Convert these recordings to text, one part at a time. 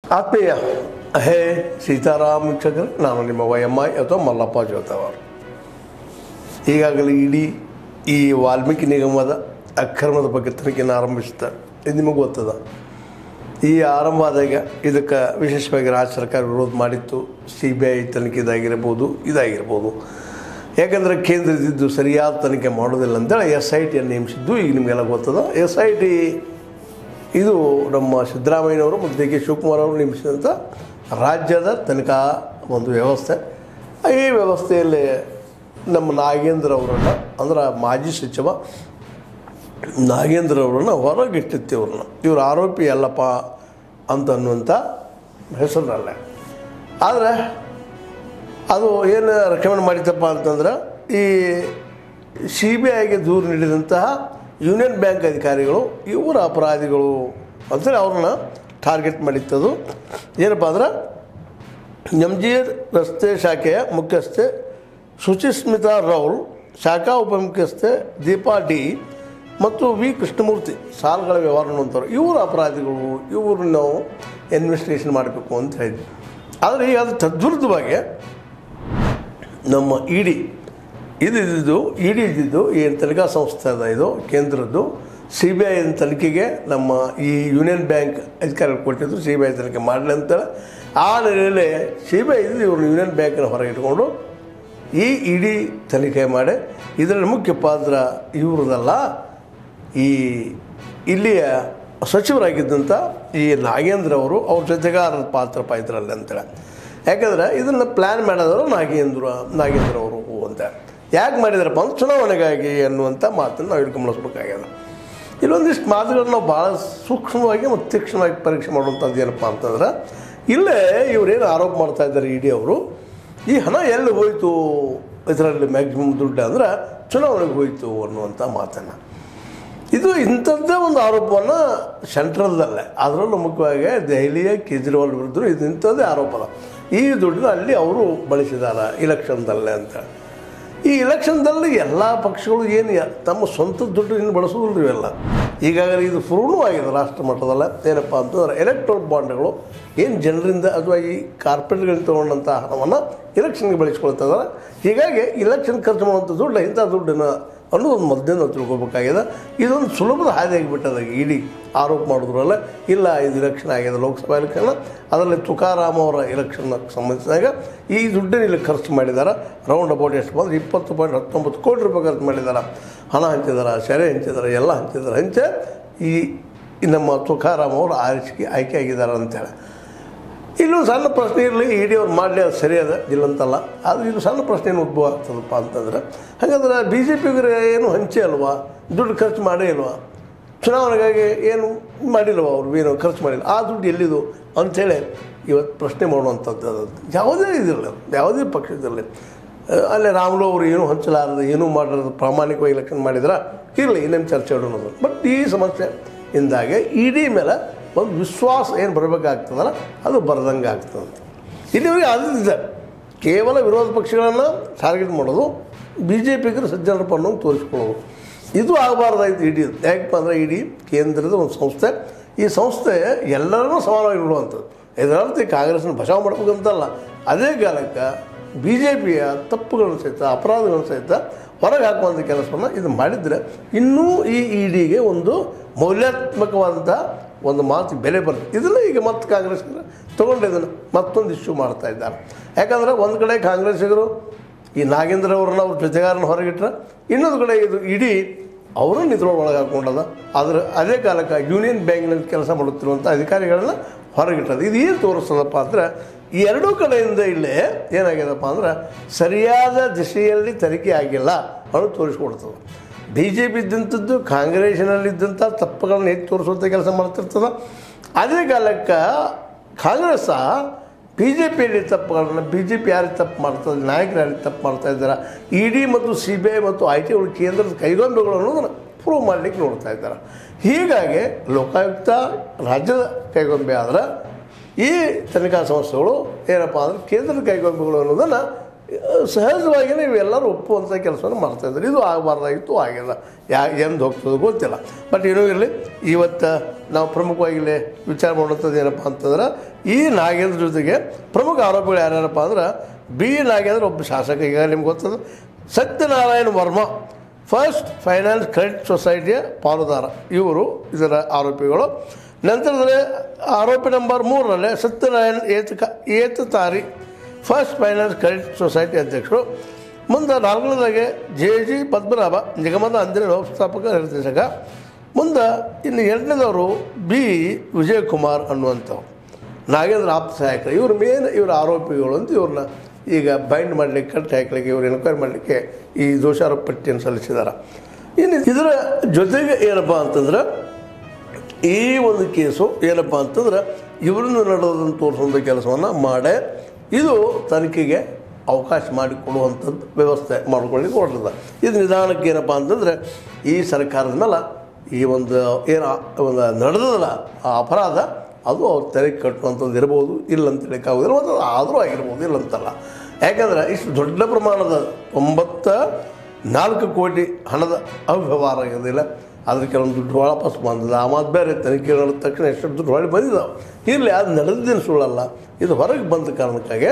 ಆತ್ಮೀಯ ಹೇ ಸೀತಾರಾಮ್ ವೀಕ್ಷಕರೇ ನಾನು ನಿಮ್ಮ ವೈ ಎಮ್ ಐ ಅಥವಾ ಮಲ್ಲಪ್ಪ ಜೋತವರು ಈಗಾಗಲೇ ಇಡೀ ಈ ವಾಲ್ಮೀಕಿ ನಿಗಮದ ಅಕ್ರಮದ ಬಗ್ಗೆ ತನಿಖೆಯನ್ನು ಆರಂಭಿಸುತ್ತಾರೆ ಇದು ನಿಮಗೆ ಗೊತ್ತದ ಈ ಆರಂಭ ಆದಾಗ ಇದಕ್ಕೆ ವಿಶೇಷವಾಗಿ ರಾಜ್ಯ ಸರ್ಕಾರ ವಿರೋಧ ಮಾಡಿತ್ತು ಸಿ ಬಿ ಐ ತನಿಖೆ ಇದಾಗಿರ್ಬೋದು ಇದಾಗಿರ್ಬೋದು ಯಾಕಂದರೆ ಕೇಂದ್ರದಿದ್ದು ಸರಿಯಾದ ತನಿಖೆ ಮಾಡೋದಿಲ್ಲ ಅಂತೇಳಿ ಎಸ್ ಐ ಟಿಯನ್ನು ನೇಮಿಸಿದ್ದು ಈಗ ನಿಮಗೆಲ್ಲ ಗೊತ್ತದ ಎಸ್ ಐ ಟಿ ಇದು ನಮ್ಮ ಸಿದ್ದರಾಮಯ್ಯನವರು ಮತ್ತು ಡಿ ಕೆ ಶಿವಕುಮಾರ್ ಅವರು ನೇಮಿಸಿದಂಥ ರಾಜ್ಯದ ತನಿಖಾ ಒಂದು ವ್ಯವಸ್ಥೆ ಈ ವ್ಯವಸ್ಥೆಯಲ್ಲಿ ನಮ್ಮ ನಾಗೇಂದ್ರ ಅವರನ್ನು ಅಂದ್ರೆ ಮಾಜಿ ಸಚಿವ ನಾಗೇಂದ್ರ ಅವರನ್ನು ಹೊರಗಿಟ್ಟಿತ್ತು ಇವ್ರನ್ನ ಇವ್ರು ಆರೋಪಿ ಅಲ್ಲಪ್ಪ ಅಂತ ಅನ್ನುವಂಥ ಹೆಸರಲ್ಲೇ ಆದರೆ ಅದು ಏನು ರೆಕಮೆಂಡ್ ಮಾಡಿತಪ್ಪ ಅಂತಂದ್ರೆ ಈ ಸಿ ಬಿ ಐಗೆ ದೂರು ನೀಡಿದಂತಹ ಯೂನಿಯನ್ ಬ್ಯಾಂಕ್ ಅಧಿಕಾರಿಗಳು ಇವರ ಅಪರಾಧಿಗಳು ಅಂತೇಳಿ ಅವ್ರನ್ನ ಟಾರ್ಗೆಟ್ ಮಾಡಿತ್ತದು ಏನಪ್ಪ ಅಂದ್ರೆ ಎಂಜಿರ್ ರಸ್ತೆ ಶಾಖೆಯ ಮುಖ್ಯಸ್ಥೆ ಸುಚಿಸ್ಮಿತಾ ರೌಲ್ ಶಾಖಾ ಉಪಮುಖ್ಯಸ್ಥೆ ದೀಪಾ ಡಿ ಮತ್ತು ವಿ ಕೃಷ್ಣಮೂರ್ತಿ ಸಾಲಗಳ ವ್ಯವಹಾರ ನೋಡ್ತಾರೆ ಇವರು ಅಪರಾಧಿಗಳು ಇವ್ರನ್ನ ನಾವು ಇನ್ವೆಸ್ಟಿಗೇಷನ್ ಮಾಡಬೇಕು ಅಂತ ಹೇಳಿದ್ವಿ ಆದರೆ ಈಗ ಅದು ತದ್ವಿರುದ್ಧವಾಗಿ ನಮ್ಮ ಇ ಡಿ ಇದು ಇದ್ದಿದ್ದು ಇ ಡಿ ಇದ್ದಿದ್ದು ಏನು ತನಿಖಾ ಸಂಸ್ಥೆ ಅದ ಇದು ಕೇಂದ್ರದ್ದು ಸಿ ಬಿ ಐ ತನಿಖೆಗೆ ನಮ್ಮ ಈ ಯೂನಿಯನ್ ಬ್ಯಾಂಕ್ ಅಧಿಕಾರಿಗಳು ಕೊಟ್ಟಿದ್ದು ಸಿ ಬಿ ಐ ತನಿಖೆ ಮಾಡಲಿ ಅಂತೇಳಿ ಆ ನೆಲೆಯಲ್ಲಿ ಸಿ ಬಿ ಐ ಇದ್ದು ಇವರು ಯೂನಿಯನ್ ಬ್ಯಾಂಕನ್ನು ಹೊರಗೆ ಇಟ್ಕೊಂಡು ಈ ಇಡೀ ತನಿಖೆ ಮಾಡಿ ಇದರಲ್ಲಿ ಮುಖ್ಯ ಪಾತ್ರ ಇವ್ರದಲ್ಲ ಈ ಇಲ್ಲಿಯ ಸಚಿವರಾಗಿದ್ದಂಥ ಈ ನಾಗೇಂದ್ರ ಅವರು ಅವ್ರ ಜೊತೆಗಾರರ ಪಾತ್ರಪ್ಪ ಇದರಲ್ಲಿ ಅಂತೇಳಿ ಯಾಕಂದರೆ ಇದನ್ನು ಪ್ಲ್ಯಾನ್ ಮಾಡೋದವರು ನಾಗೇಂದ್ರ ನಾಗೇಂದ್ರ ಅವರು ಅಂತ ಯಾಕೆ ಮಾಡಿದಾರಪ್ಪ ಅಂದ್ರೆ ಚುನಾವಣೆಗಾಗಿ ಅನ್ನುವಂಥ ಮಾತನ್ನು ನಾವು ಹಿಡ್ಕೊಂಬಳಿಸ್ಬೇಕಾಗ್ಯದ ಇಲ್ಲೊಂದಿಷ್ಟು ಮಾತುಗಳನ್ನ ನಾವು ಭಾಳ ಸೂಕ್ಷ್ಮವಾಗಿ ಮತ್ತು ತೀಕ್ಷ್ಣವಾಗಿ ಪರೀಕ್ಷೆ ಮಾಡುವಂಥದ್ದು ಏನಪ್ಪ ಅಂತಂದ್ರೆ ಇಲ್ಲೇ ಇವರೇನು ಆರೋಪ ಮಾಡ್ತಾ ಇದ್ದಾರೆ ಇ ಡಿ ಅವರು ಈ ಹಣ ಎಲ್ಲಿ ಹೋಯಿತು ಇದರಲ್ಲಿ ಮ್ಯಾಕ್ಸಿಮಮ್ ದುಡ್ಡು ಅಂದ್ರೆ ಚುನಾವಣೆಗೆ ಹೋಯಿತು ಅನ್ನುವಂಥ ಮಾತನ್ನು ಇದು ಇಂಥದ್ದೇ ಒಂದು ಆರೋಪವನ್ನು ಸೆಂಟ್ರಲ್ದಲ್ಲೇ ಅದರಲ್ಲೂ ಮುಖ್ಯವಾಗಿ ದೆಹಲಿಯ ಕೇಜ್ರಿವಾಲ್ ವಿರುದ್ಧ ಇದು ಇಂಥದ್ದೇ ಆರೋಪ ಅದ ಈ ದುಡ್ಡನ್ನ ಅಲ್ಲಿ ಅವರು ಬಳಸಿದಾರ ಇಲೆಕ್ಷನ್ದಲ್ಲೇ ಅಂತ ಈ ಇಲೆಕ್ಷನ್ದಲ್ಲಿ ಎಲ್ಲ ಪಕ್ಷಗಳು ಏನು ಯ- ತಮ್ಮ ಸ್ವಂತ ದುಡ್ಡು ಇನ್ನು ಬಳಸೋದಿಲ್ಲ ಇವೆಲ್ಲ ಈಗಾಗಲೇ ಇದು ಪ್ರೂವ್ನೂ ಆಗಿದೆ ರಾಷ್ಟ್ರ ಮಟ್ಟದಲ್ಲ ಏನಪ್ಪ ಅಂತಂದ್ರೆ ಎಲೆಕ್ಟ್ರೋಲ್ ಬಾಂಡ್ಗಳು ಏನು ಜನರಿಂದ ಅಥವಾ ಈ ಕಾರ್ಪೊರೇಟ್ಗಳಿಂದ ತೊಗೊಂಡಂಥ ಹಣವನ್ನು ಇಲೆಕ್ಷನ್ಗೆ ಬಳಸ್ಕೊಳ್ತಾ ಇದ್ದಾರೆ ಹೀಗಾಗಿ ಇಲೆಕ್ಷನ್ ಖರ್ಚು ಮಾಡುವಂಥ ದುಡ್ಡು ಇಂಥ ದುಡ್ಡನ್ನು ಅನ್ನೋದು ಒಂದು ಮೊದಲೇ ನಾವು ತಿಳ್ಕೊಬೇಕಾಗಿದೆ ಇದೊಂದು ಸುಲಭದ ಹಾದಿ ಆಗಿಬಿಟ್ಟದ ಇಡೀ ಆರೋಪ ಮಾಡಿದ್ರಲ್ಲ ಇಲ್ಲ ಇದು ಇಲೆಕ್ಷನ್ ಆಗಿದೆ ಲೋಕಸಭಾ ಎಲೆಕ್ಷನ್ ಅದರಲ್ಲಿ ತುಕಾರಾಮ್ ಅವರ ಎಲೆಕ್ಷನ್ ಸಂಬಂಧಿಸಿದಾಗ ಈ ದುಡ್ಡನ್ನು ಇಲ್ಲಿ ಖರ್ಚು ಮಾಡಿದ್ದಾರೆ ರೌಂಡ್ ಅಬೌಟ್ ಎಷ್ಟು ಬಂದ್ರೆ ಇಪ್ಪತ್ತು ಪಾಯಿಂಟ್ ಹತ್ತೊಂಬತ್ತು ಕೋಟಿ ರೂಪಾಯಿ ಖರ್ಚು ಮಾಡಿದ್ದಾರೆ ಹಣ ಹಂಚಿದ್ದಾರೆ ಸೆರೆ ಹಂಚಿದ್ದಾರೆ ಎಲ್ಲ ಹಂಚಿದ್ದಾರೆ ಹಂಚೆ ಈ ಈ ನಮ್ಮ ತುಕಾರಾಮ್ ಅವರು ಆರಿಸಿಕೆ ಆಯ್ಕೆ ಆಗಿದ್ದಾರೆ ಅಂತೇಳಿ ಇಲ್ಲೊಂದು ಸಣ್ಣ ಪ್ರಶ್ನೆ ಇರಲಿ ಇಡಿ ಅವ್ರು ಮಾಡಲಿ ಅದು ಸರಿ ಅದ ಇಲ್ಲಂತಲ್ಲ ಆದರೆ ಇದು ಸಣ್ಣ ಪ್ರಶ್ನೆ ಏನು ಉದ್ಭವ ಆಗ್ತದಪ್ಪ ಅಂತಂದ್ರೆ ಹಾಗಾದ್ರೆ ಬಿ ಜೆ ಪಿಗರು ಏನು ಹಂಚೆ ಅಲ್ವಾ ದುಡ್ಡು ಖರ್ಚು ಮಾಡೇ ಇಲ್ವಾ ಚುನಾವಣೆಗಾಗಿ ಏನು ಮಾಡಿಲ್ವ ಅವರು ಏನು ಖರ್ಚು ಮಾಡಿಲ್ಲ ಆ ದುಡ್ಡು ಎಲ್ಲಿದು ಅಂಥೇಳಿ ಇವತ್ತು ಪ್ರಶ್ನೆ ಮಾಡುವಂಥದ್ದು ಅದು ಯಾವುದೇ ಇದಿರಲಿ ಯಾವುದೇ ಪಕ್ಷದಲ್ಲಿ ಅಲ್ಲೇ ರಾಮುಲು ಅವರು ಏನೂ ಹಂಚಲಾರದು ಏನೂ ಮಾಡಲಾರದು ಪ್ರಾಮಾಣಿಕವಾಗಿ ಇಲೆಕ್ಷನ್ ಮಾಡಿದ್ರೆ ಇರಲಿ ಇನ್ನೇನು ಚರ್ಚೆ ಮಾಡೋದು ಬಟ್ ಈ ಸಮಸ್ಯೆ ಇಂದಾಗೆ ಇಡೀ ಮೇಲೆ ಒಂದು ವಿಶ್ವಾಸ ಏನು ಬರಬೇಕಾಗ್ತದಲ್ಲ ಅದು ಬರದಂಗೆ ಆಗ್ತದಂತ ಇಲ್ಲಿವರೆಗೆ ಆದಿದ್ದ ಕೇವಲ ವಿರೋಧ ಪಕ್ಷಗಳನ್ನು ಟಾರ್ಗೆಟ್ ಮಾಡೋದು ಬಿ ಜೆ ಪಿಗರು ಸಜ್ಜನರಪ್ಪ ಅನ್ನೋದು ತೋರಿಸ್ಕೊಳ್ಳೋದು ಇದು ಆಗಬಾರ್ದಾಯ್ತು ಇಡೀ ಯಾಕಪ್ಪ ಅಂದರೆ ಇಡೀ ಕೇಂದ್ರದ ಒಂದು ಸಂಸ್ಥೆ ಈ ಸಂಸ್ಥೆ ಎಲ್ಲರನ್ನೂ ಸಮಾನವಾಗಿ ನೋಡುವಂಥದ್ದು ಇದರರ್ಥ ಕಾಂಗ್ರೆಸ್ನ ಬಚಾವ್ ಮಾಡ್ಬೇಕಂತಲ್ಲ ಅದೇ ಕಾಲಕ್ಕೆ ಬಿ ಜೆ ಪಿಯ ತಪ್ಪುಗಳನ್ನು ಸಹಿತ ಅಪರಾಧಗಳನ್ನು ಸಹಿತ ಹೊರಗೆ ಹಾಕುವಂಥ ಕೆಲಸವನ್ನು ಇದು ಮಾಡಿದರೆ ಇನ್ನೂ ಈ ಇ ಡಿಗೆ ಒಂದು ಮೌಲ್ಯಾತ್ಮಕವಾದಂಥ ಒಂದು ಮಾತು ಬೆಲೆ ಬರುತ್ತೆ ಇದನ್ನು ಈಗ ಮತ್ತೆ ಕಾಂಗ್ರೆಸ್ಸಿಗರು ತೊಗೊಂಡು ಇದನ್ನು ಮತ್ತೊಂದು ಇಶ್ಯೂ ಮಾಡ್ತಾ ಇದ್ದಾರೆ ಯಾಕಂದರೆ ಒಂದು ಕಡೆ ಕಾಂಗ್ರೆಸ್ಸಿಗರು ಈ ನಾಗೇಂದ್ರ ಅವ್ರನ್ನ ಅವ್ರ ಜೊತೆಗಾರನ ಹೊರಗಿಟ್ರೆ ಇನ್ನೊಂದು ಕಡೆ ಇದು ಇಡೀ ಅವರನ್ನು ಇದ್ರೊಳಗೆ ಒಳಗೆ ಹಾಕೊಂಡದ ಆದರೆ ಅದೇ ಕಾಲಕ್ಕೆ ಯೂನಿಯನ್ ಬ್ಯಾಂಕ್ನಲ್ಲಿ ಕೆಲಸ ಮಾಡುತ್ತಿರುವಂಥ ಅಧಿಕಾರಿಗಳನ್ನ ಹೊರಗಿಟ್ಟದ ಇದು ಏನು ತೋರಿಸ್ತದಪ್ಪ ಅಂದರೆ ಈ ಎರಡೂ ಕಡೆಯಿಂದ ಇಲ್ಲೇ ಏನಾಗ್ಯದಪ್ಪ ಅಂದ್ರೆ ಸರಿಯಾದ ದಿಶೆಯಲ್ಲಿ ತನಿಖೆ ಆಗಿಲ್ಲ ಅನ್ನೋದು ತೋರಿಸ್ಕೊಡ್ತದೆ ಬಿ ಜೆ ಪಿ ಇದ್ದಂಥದ್ದು ಕಾಂಗ್ರೆಸ್ನಲ್ಲಿದ್ದಂಥ ತಪ್ಪುಗಳನ್ನ ಎತ್ತಿ ತೋರಿಸುವಂಥ ಕೆಲಸ ಮಾಡ್ತಿರ್ತದೆ ಅದೇ ಕಾಲಕ್ಕೆ ಕಾಂಗ್ರೆಸ್ ಬಿ ಜೆ ಪಿಯಲ್ಲಿ ತಪ್ಪುಗಳನ್ನ ಬಿ ಜೆ ಪಿ ಯಾರಿಗೆ ತಪ್ಪು ಮಾಡ್ತದೆ ನಾಯಕರು ಯಾರಿಗೆ ತಪ್ಪು ಮಾಡ್ತಾ ಇದ್ದಾರೆ ಇ ಡಿ ಮತ್ತು ಸಿ ಬಿ ಐ ಮತ್ತು ಐ ಟಿ ಕೇಂದ್ರದ ಕೈಗೊಂಬೆಗಳು ಅನ್ನೋದನ್ನು ಪ್ರೂವ್ ಮಾಡಲಿಕ್ಕೆ ನೋಡ್ತಾ ಇದ್ದಾರೆ ಹೀಗಾಗಿ ಲೋಕಾಯುಕ್ತ ರಾಜ್ಯದ ಕೈಗೊಂಬೆ ಆದ್ರೆ ಈ ತನಿಖಾ ಸಂಸ್ಥೆಗಳು ಏನಪ್ಪ ಅಂದ್ರೆ ಕೇಂದ್ರದ ಕೈಗೊಂಬೆಗಳು ಅನ್ನೋದನ್ನು ಸಹಜವಾಗಿ ಇವೆಲ್ಲರೂ ಒಪ್ಪುವಂಥ ಕೆಲಸವನ್ನು ಮಾಡ್ತಾಯಿದ್ದಾರೆ ಇದು ಆಗಬಾರ್ದಾಗಿತ್ತು ಆಗಿಲ್ಲ ಯಾ ಎಂದು ಹೋಗ್ತದೆ ಗೊತ್ತಿಲ್ಲ ಬಟ್ ಏನೂ ಇರಲಿ ಇವತ್ತು ನಾವು ಪ್ರಮುಖವಾಗಿ ಇಲ್ಲಿ ವಿಚಾರ ಮಾಡುವಂಥದ್ದು ಏನಪ್ಪ ಅಂತಂದ್ರೆ ಈ ನಾಗೇಂದ್ರ ಜೊತೆಗೆ ಪ್ರಮುಖ ಆರೋಪಿಗಳು ಯಾರ್ಯಾರಪ್ಪ ಅಂದ್ರೆ ಬಿ ನಾಗೇಂದ್ರ ಒಬ್ಬ ಶಾಸಕ ಈಗ ನಿಮ್ಗೆ ಗೊತ್ತದ Satyanarayana Varma first finance credit ಸೊಸೈಟಿಯ ಪಾಲುದಾರ ಇವರು ಇದರ ಆರೋಪಿಗಳು ನಂತರದಲ್ಲಿ ಆರೋಪಿ ನಂಬರ್ ಮೂರರಲ್ಲಿ ಸತ್ಯನಾರಾಯಣ ಏತ ಏತ ತಾರಿ ಫಸ್ಟ್ ಫೈನಾನ್ಸ್ ಕ್ರೆಡಿಟ್ ಸೊಸೈಟಿ ಅಧ್ಯಕ್ಷರು ಮುಂದೆ ನಾಲ್ಕನೇದಾಗೆ ಜೆ ಜಿ ಪದ್ಮನಾಭ ನಿಗಮದ ಅಂದಿನ ವ್ಯವಸ್ಥಾಪಕ ನಿರ್ದೇಶಕ ಮುಂದೆ ಇನ್ನು ಎರಡನೇದವರು ಬಿ ವಿಜಯಕುಮಾರ್ ಅನ್ನುವಂಥವ್ರು ನಾಗೇಂದ್ರ ಆಪ್ತ ಸಹಾಯಕರು ಇವ್ರ ಮೇನ್ ಇವರ ಆರೋಪಿಗಳು ಅಂತ ಇವ್ರನ್ನ ಈಗ ಬೈಂಡ್ ಮಾಡಲಿಕ್ಕೆ ಕಟ್ಟಿ ಹಾಕಲಿಕ್ಕೆ ಇವ್ರು ಎನ್ಕ್ವೈರಿ ಮಾಡಲಿಕ್ಕೆ ಈ ದೋಷಾರೋಪ ಪಟ್ಟಿಯನ್ನು ಸಲ್ಲಿಸಿದ್ದಾರೆ ಇನ್ನು ಇದರ ಜೊತೆಗೆ ಏನಪ್ಪ ಅಂತಂದ್ರೆ ಈ ಒಂದು ಕೇಸು ಏನಪ್ಪ ಅಂತಂದ್ರೆ ಇವರನ್ನು ನಡೆದಂತ ತೋರಿಸುವಂಥ ಕೆಲಸವನ್ನು ಮಾಡೇ ಇದು ತನಿಖೆಗೆ ಅವಕಾಶ ಮಾಡಿಕೊಡುವಂಥದ್ದು ವ್ಯವಸ್ಥೆ ಮಾಡ್ಕೊಳ್ಳಿಕ್ಕೆ ಹೊರಟದ ಇದು ನಿಧಾನಕ್ಕೆ ಏನಪ್ಪ ಅಂತಂದರೆ ಈ ಸರ್ಕಾರದ ಮೇಲೆ ಈ ಒಂದು ಏನು ಒಂದು ನಡೆದದಲ್ಲ ಆ ಅಪರಾಧ ಅದು ಅವ್ರು ತೆರೆ ಕಟ್ಟುವಂಥದ್ದು ಇರ್ಬೋದು ಇಲ್ಲ ಅಂತ ಹೇಳೋಕ್ಕಾಗೋದಿಲ್ಲ ಮತ್ತು ಆದರೂ ಆಗಿರ್ಬೋದು ಇಲ್ಲ ಅಂತಲ್ಲ ಯಾಕಂದ್ರೆ ಇಷ್ಟು ದೊಡ್ಡ ಪ್ರಮಾಣದ ತೊಂಬತ್ತ ನಾಲ್ಕು ಕೋಟಿ ಹಣದ ಅವ್ಯವಹಾರ ಆಗೋದಿಲ್ಲ ಅದ್ರ ಕೆಲವೊಂದು ದುಡ್ಡು ವಾಪಸ್ ಬಂದದ ಆ ಮಾತು ಬೇರೆ ತನಿಖೆ ನಡೆದ ತಕ್ಷಣ ಎಷ್ಟು ದುಡ್ಡು ಹೊಳೆ ಬಂದಿದ್ದಾವೆ ಇರಲಿ ಅದು ನಡೆದಿನ ಸುಳ್ಳಲ್ಲ ಇದು ಹೊರಗೆ ಬಂದ ಕಾರಣಕ್ಕಾಗಿ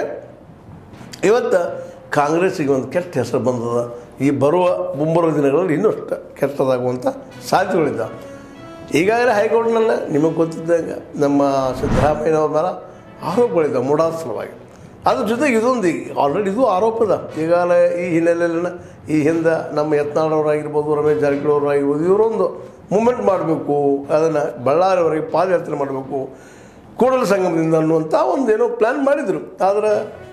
ಇವತ್ತು ಕಾಂಗ್ರೆಸ್ಸಿಗೆ ಒಂದು ಕೆಟ್ಟ ಹೆಸರು ಬಂದದ ಈ ಬರುವ ಮುಂಬರುವ ದಿನಗಳಲ್ಲಿ ಇನ್ನಷ್ಟು ಕೆಟ್ಟದಾಗುವಂಥ ಸಾಧ್ಯತೆಗಳಿದ್ದಾವೆ ಈಗಾಗಲೇ ಹೈಕೋರ್ಟ್ನಲ್ಲೇ ನಿಮಗೆ ಗೊತ್ತಿದ್ದಂಗೆ ನಮ್ಮ ಸಿದ್ದರಾಮಯ್ಯನವ್ರ ಮೇಲೆ ಆರೋಪಗಳಿದ್ದಾವೆ ಮುಡಾದ ಸಲುವಾಗಿ ಅದ್ರ ಜೊತೆಗೆ ಇದೊಂದು ಆಲ್ರೆಡಿ ಇದು ಆರೋಪದ ಈಗಾಗಲೇ ಈ ಹಿನ್ನೆಲೆಯಲ್ಲಿ ಈ ಹಿಂದೆ ನಮ್ಮ ಯತ್ನಾಳವರಾಗಿರ್ಬೋದು ರಮೇಶ್ ಜಾರಕಿಹೊಳಿ ಅವರಾಗಿರ್ಬೋದು ಇವರೊಂದು ಮೂಮೆಂಟ್ ಮಾಡಬೇಕು ಅದನ್ನು ಬಳ್ಳಾರಿವರೆಗೆ ಪಾದಯಾತ್ರೆ ಮಾಡಬೇಕು ಕೂಡಲ ಸಂಗಮದಿಂದ ಅನ್ನುವಂಥ ಒಂದು ಏನೋ ಪ್ಲ್ಯಾನ್ ಮಾಡಿದರು ಆದರೆ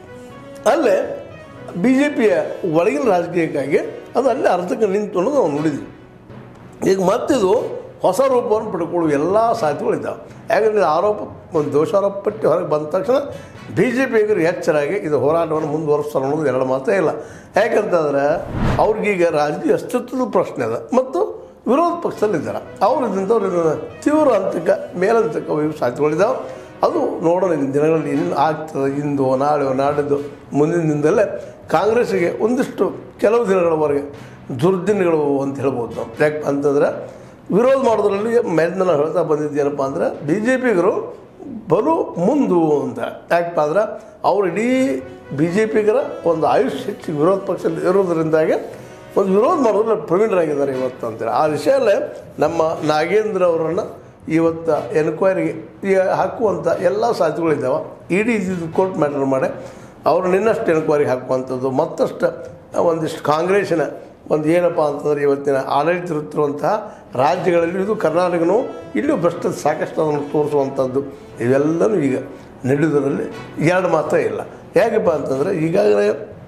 ಅಲ್ಲೇ ಬಿ ಜೆ ಪಿಯ ಒಳಗಿನ ರಾಜಕೀಯಕ್ಕಾಗಿ ಅದು ಅಲ್ಲೇ ಅರ್ಧಕ್ಕೆ ನಿಂತು ಅನ್ನೋದು ನಾವು ನೋಡಿದ್ವಿ ಈಗ ಮತ್ತಿದು ಹೊಸ ರೂಪವನ್ನು ಪಡ್ಕೊಳ್ಳುವ ಎಲ್ಲ ಸಾಧ್ಯತೆಗಳಿದ್ದಾವೆ ಯಾಕಂದರೆ ಇದು ಆರೋಪ ಒಂದು ದೋಷಾರೋಪ ಪಟ್ಟಿ ಹೊರಗೆ ಬಂದ ತಕ್ಷಣ ಬಿ ಜೆ ಪಿಗರು ಎಚ್ಚರಾಗಿ ಇದು ಹೋರಾಟವನ್ನು ಮುಂದುವರಿಸ್ತಾರೆ ಅನ್ನೋದು ಎರಡು ಮಾತೇ ಇಲ್ಲ ಯಾಕಂತಂದ್ರೆ ಅವ್ರಿಗೀಗ ರಾಜಕೀಯ ಅಸ್ತಿತ್ವದ ಪ್ರಶ್ನೆ ಅದ ಮತ್ತು ವಿರೋಧ ಪಕ್ಷದಲ್ಲಿದ್ದಾರೆ ಅವರು ಇದ್ದಂಥವ್ರು ಇದನ್ನು ತೀವ್ರ ಹಂತಕ್ಕೆ ಮೇಲಂತಕ್ಕೆ ಒಯ್ಯುವ ಸಾಧ್ಯತೆಗಳಿದ್ದಾವೆ ಅದು ನೋಡೋಣ ಇನ್ನು ದಿನಗಳಲ್ಲಿ ಇನ್ನು ಆಗ್ತದೆ ಇಂದು ನಾಳೆ ನಾಡಿದ್ದು ಮುಂದಿನ ದಿನದಲ್ಲೇ ಕಾಂಗ್ರೆಸ್ಸಿಗೆ ಒಂದಿಷ್ಟು ಕೆಲವು ದಿನಗಳವರೆಗೆ ದುರ್ದಿನಗಳು ಅಂತ ಹೇಳ್ಬೋದು ನಾವು ಯಾಕೆ ಅಂತಂದ್ರೆ ವಿರೋಧ ಮಾಡೋದ್ರಲ್ಲಿ ಮೇಲಿನ ನಾವು ಹೇಳ್ತಾ ಬಂದಿದ್ದೇನಪ್ಪ ಅಂದ್ರೆ ಬಿ ಜೆ ಪಿಗರು ಬಲು ಮುಂದು ಅಂತ ಯಾಕಪ್ಪ ಅಂದ್ರೆ ಅವ್ರು ಇಡೀ ಬಿ ಜೆ ಪಿಗರ ಒಂದು ಆಯುಷ್ ಹೆಚ್ಚು ವಿರೋಧ ಪಕ್ಷದಲ್ಲಿ ಇರೋದ್ರಿಂದಾಗಿ ಒಂದು ವಿರೋಧ ಮಾಡೋದ್ರಲ್ಲಿ ಪ್ರವೀಣರಾಗಿದ್ದಾರೆ ಇವತ್ತು ಅಂತೇಳಿ ಆ ವಿಷಯಲ್ಲೇ ನಮ್ಮ ನಾಗೇಂದ್ರ ಅವರನ್ನು ಇವತ್ತು ಎನ್ಕ್ವೈರಿಗೆ ಈ ಹಾಕುವಂಥ ಎಲ್ಲ ಸಾಧ್ಯತೆಗಳಿದ್ದಾವೆ ಇಡೀ ಇದು ಕೋರ್ಟ್ ಮ್ಯಾಟರ್ ಮಾಡಿ ಅವರು ನಿನ್ನಷ್ಟು ಎನ್ಕ್ವೈರಿಗೆ ಹಾಕುವಂಥದ್ದು ಮತ್ತಷ್ಟು ಒಂದಿಷ್ಟು ಕಾಂಗ್ರೆಸ್ಸಿನ ಒಂದು ಏನಪ್ಪ ಅಂತಂದ್ರೆ ಇವತ್ತಿನ ಆಡಳಿತ ಇರುತ್ತಿರುವಂತಹ ರಾಜ್ಯಗಳಲ್ಲಿ ಇದು ಕರ್ನಾಟಕನೂ ಇಲ್ಲೂ ಭ್ರಷ್ಟ ಸಾಕಷ್ಟು ಅದನ್ನು ತೋರಿಸುವಂಥದ್ದು ಇವೆಲ್ಲವೂ ಈಗ ನಡೆಯುವುದರಲ್ಲಿ ಎರಡು ಮಾತೇ ಇಲ್ಲ ಹೇಗಪ್ಪ ಅಂತಂದರೆ ಈಗಾಗಲೇ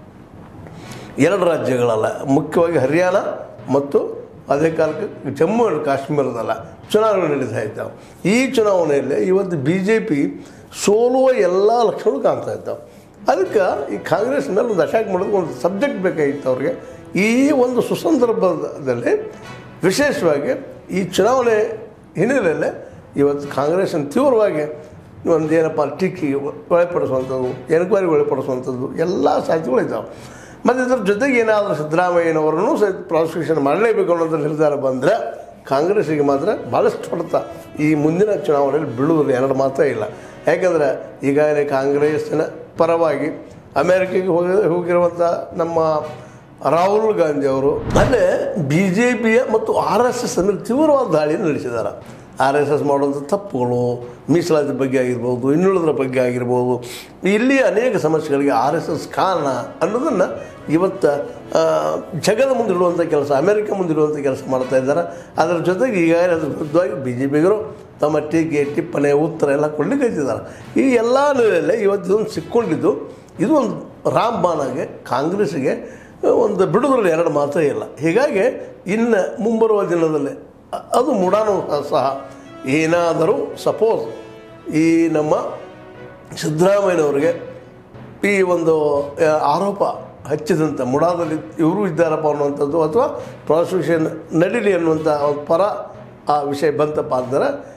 ಎರಡು ರಾಜ್ಯಗಳಲ್ಲ ಮುಖ್ಯವಾಗಿ ಹರಿಯಾಣ ಮತ್ತು ಅದೇ ಕಾಲಕ್ಕೆ ಜಮ್ಮು ಆ್ಯಂಡ್ ಕಾಶ್ಮೀರದಲ್ಲ ಚುನಾವಣೆ ನಡೀತಾ ಇದ್ದಾವೆ ಈ ಚುನಾವಣೆಯಲ್ಲಿ ಇವತ್ತು ಬಿ ಜೆ ಪಿ ಸೋಲುವ ಎಲ್ಲ ಲಕ್ಷಣಗಳು ಕಾಣ್ತಾ ಇದ್ದಾವೆ ಅದಕ್ಕೆ ಈ ಕಾಂಗ್ರೆಸ್ ಮೇಲೆ ಒಂದು ಅಟ್ಯಾಕ್ ಮಾಡೋದಕ್ಕೆ ಒಂದು ಸಬ್ಜೆಕ್ಟ್ ಬೇಕಾಗಿತ್ತು ಅವ್ರಿಗೆ ಈ ಒಂದು ಸುಸಂದರ್ಭದಲ್ಲಿ ವಿಶೇಷವಾಗಿ ಈ ಚುನಾವಣೆ ಹಿನ್ನೆಲೆಯಲ್ಲೇ ಇವತ್ತು ಕಾಂಗ್ರೆಸ್ಸನ್ನು ತೀವ್ರವಾಗಿ ಒಂದು ಏನಪ್ಪ ಟೀಕಿಗೆ ಒಳಪಡಿಸುವಂಥದ್ದು ಎನ್ಕ್ವೈರಿಗೆ ಒಳಪಡಿಸುವಂಥದ್ದು ಎಲ್ಲ ಸಾಧ್ಯತೆಗಳಿದ್ದಾವೆ ಮತ್ತು ಇದ್ರ ಜೊತೆಗೆ ಏನಾದರೂ ಸಿದ್ದರಾಮಯ್ಯನವರನ್ನು ಸಹಿತ ಪ್ರಾಸಿಕ್ಯೂಷನ್ ಮಾಡಲೇಬೇಕು ಅನ್ನೋದು ನಿರ್ಧಾರ ಬಂದರೆ ಕಾಂಗ್ರೆಸ್ಸಿಗೆ ಮಾತ್ರ ಭಾಳಷ್ಟು ಹೊಡೆತ ಈ ಮುಂದಿನ ಚುನಾವಣೆಯಲ್ಲಿ ಬೀಳುವುದಿಲ್ಲ ಎರಡು ಮಾತೇ ಇಲ್ಲ ಯಾಕಂದರೆ ಈಗಾಗಲೇ ಕಾಂಗ್ರೆಸ್ಸಿನ ಪರವಾಗಿ ಅಮೇರಿಕೆಗೆ ಹೋಗಿ ಹೋಗಿರುವಂಥ ನಮ್ಮ ರಾಹುಲ್ ಗಾಂಧಿ ಅವರು ಅಲ್ಲೇ ಬಿ ಜೆ ಪಿಯ ಮತ್ತು ಆರ್ ಎಸ್ ಎಸ್ ಮೇಲೆ ತೀವ್ರವಾದ ದಾಳಿಯನ್ನು ನಡೆಸಿದ್ದಾರೆ ಆರ್ ಎಸ್ ಎಸ್ ಮಾಡುವಂಥ ತಪ್ಪುಗಳು ಮೀಸಲಾತಿ ಬಗ್ಗೆ ಆಗಿರ್ಬೋದು ಇನ್ನುಳಿದ್ರ ಬಗ್ಗೆ ಆಗಿರ್ಬೋದು ಇಲ್ಲಿ ಅನೇಕ ಸಮಸ್ಯೆಗಳಿಗೆ ಆರ್ ಎಸ್ ಎಸ್ ಕಾರಣ ಅನ್ನೋದನ್ನು ಇವತ್ತು ಆ, ಜಗದ ಮುಂದಿಡುವಂಥ ಕೆಲಸ ಅಮೆರಿಕ ಮುಂದಿಡುವಂಥ ಕೆಲಸ ಮಾಡ್ತಾ ಇದ್ದಾರೆ ಅದರ ಜೊತೆಗೆ ಈಗಾಗಲೇ ಅದ್ರ ವಿರುದ್ಧವಾಗಿ ಬಿ ಜೆ ಪಿಗರು ತಮ್ಮ ಟೀಕೆ ಟಿಪ್ಪಣಿ ಉತ್ತರ ಎಲ್ಲ ಕೊಡ್ಲಿಕ್ಕೆ ಹಚ್ಚಿದ್ದಾರೆ ಈ ಎಲ್ಲ ನೆಲೆಯಲ್ಲೇ ಇವತ್ತು ಇದೊಂದು ಸಿಕ್ಕೊಂಡಿದ್ದು ಇದು ಒಂದು ರಾಮ್ಬಾನಾಗೆ ಕಾಂಗ್ರೆಸ್ಸಿಗೆ ಒಂದು ಬಿಡುಗಡೆ ಎರಡು ಮಾತೇ ಇಲ್ಲ ಹೀಗಾಗಿ ಇನ್ನು ಮುಂಬರುವ ದಿನದಲ್ಲಿ ಅ- ಅದು ಮುಡಾನು ಸಹ ಏನಾದರೂ ಸಪೋಸ್ ಈ ನಮ್ಮ ಸಿದ್ದರಾಮಯ್ಯನವರಿಗೆ ಈ ಒಂದು ಆ, ಆರೋಪ ಹಚ್ಚಿದಂಥ ಮುಡಾದಲ್ಲಿ ಇವರು ಇದ್ದಾರಪ್ಪ ಅನ್ನುವಂಥದ್ದು ಅಥವಾ ಪ್ರಾಸಿಕ್ಯೂಷನ್ ನಡೀಲಿ ಅನ್ನುವಂಥ ಒಂದು ಪರ ಆ ವಿಷಯ ಬಂತಪ್ಪ ಅಂದರೆ